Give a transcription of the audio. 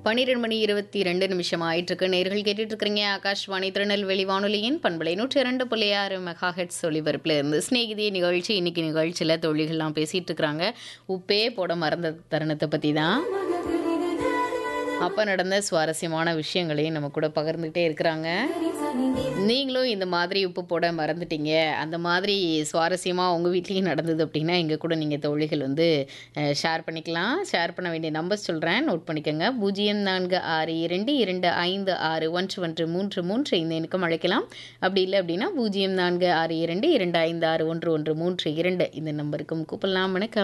பன்னிரெண்டு மணி இருபத்தி ரெண்டு நிமிஷம் ஆயிட்டிருக்கு நேர்கள் கேட்டுட்டு இருக்கிறீங்க ஆகாஷ்வாணி திருநெல்வேலி வானொலியின் பண்பலை நூற்றி இரண்டு புள்ளி ஆறு மெகா ஹெட்ஸ் ஒளிபரப்பில் இருந்து ஸ்நேகிதி நிகழ்ச்சி இன்னைக்கு நிகழ்ச்சியில் தொழில்கள்லாம் பேசிகிட்டு இருக்கிறாங்க உப்பே போட மறந்த தருணத்தை பற்றி தான் அப்போ நடந்த சுவாரஸ்யமான விஷயங்களையும் நம்ம கூட பகிர்ந்துக்கிட்டே இருக்கிறாங்க நீங்களும் இந்த மாதிரி உப்பு போட மறந்துட்டீங்க அந்த மாதிரி சுவாரஸ்யமாக உங்கள் வீட்லேயும் நடந்தது அப்படின்னா எங்கள் கூட நீங்கள் தோழிகள் வந்து ஷேர் பண்ணிக்கலாம் ஷேர் பண்ண வேண்டிய நம்பர் சொல்கிறேன் நோட் பண்ணிக்கோங்க பூஜ்ஜியம் நான்கு ஆறு இரண்டு இரண்டு ஐந்து ஆறு ஒன்று ஒன்று மூன்று மூன்று இந்த எண்ணுக்கும் அழைக்கலாம் அப்படி இல்லை அப்படின்னா பூஜ்ஜியம் நான்கு ஆறு இரண்டு இரண்டு ஐந்து ஆறு ஒன்று ஒன்று மூன்று இரண்டு இந்த நம்பருக்கும் கூப்பிடலாம் வணக்கம்